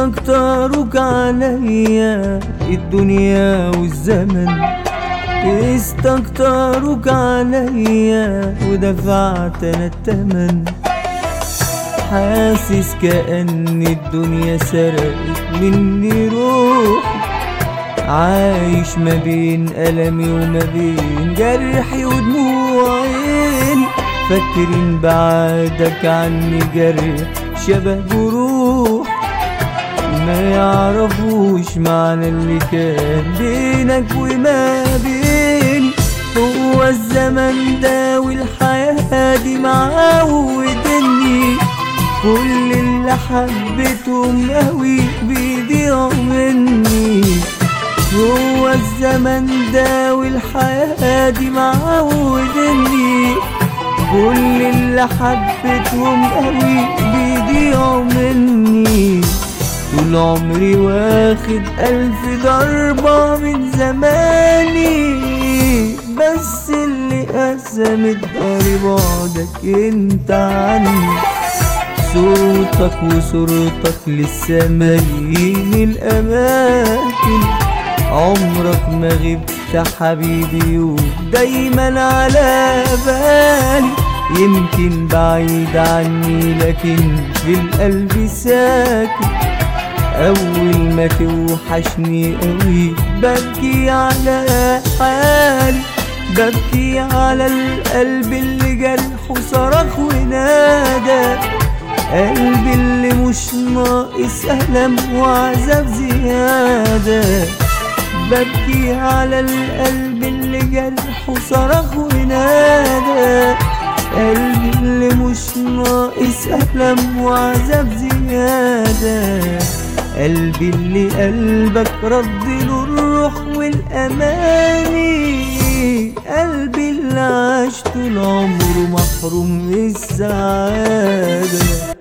استكتروك عليا الدنيا والزمن استكتروك عليا ودفعت انا التمن حاسس كأن الدنيا سرقت مني روحي عايش ما بين ألمي وما بين جرحي ودموع عيني فاكرين بعدك عني جرح شبه جروح ما يعرفوش معنى اللي كان بينك وما بيني هو الزمن ده والحياة دي معودني كل اللي حبيتهم قوي بيضيعوا مني هو الزمن ده والحياة دي معودني كل اللي حبيتهم قوي بيضيعوا مني طول عمري واخد ألف ضربة من زماني بس اللي قسم الدار بعدك انت عني صوتك وصورتك لسه مالين الأماكن عمرك ما غبت حبيبي ودايما على بالي يمكن بعيد عني لكن في القلب ساكن أول ما توحشني قوي ببكي على حالي ببكي على القلب اللي جرحه صرخ ونادى قلبي اللي مش ناقص ألم وعذاب زيادة ببكي على القلب اللي جرحه صرخ ونادى قلبي اللي مش ناقص ألم وعذاب زيادة قلبي اللي قلبك رد له الروح والأماني قلبي اللي عاش طول عمره محروم من السعادة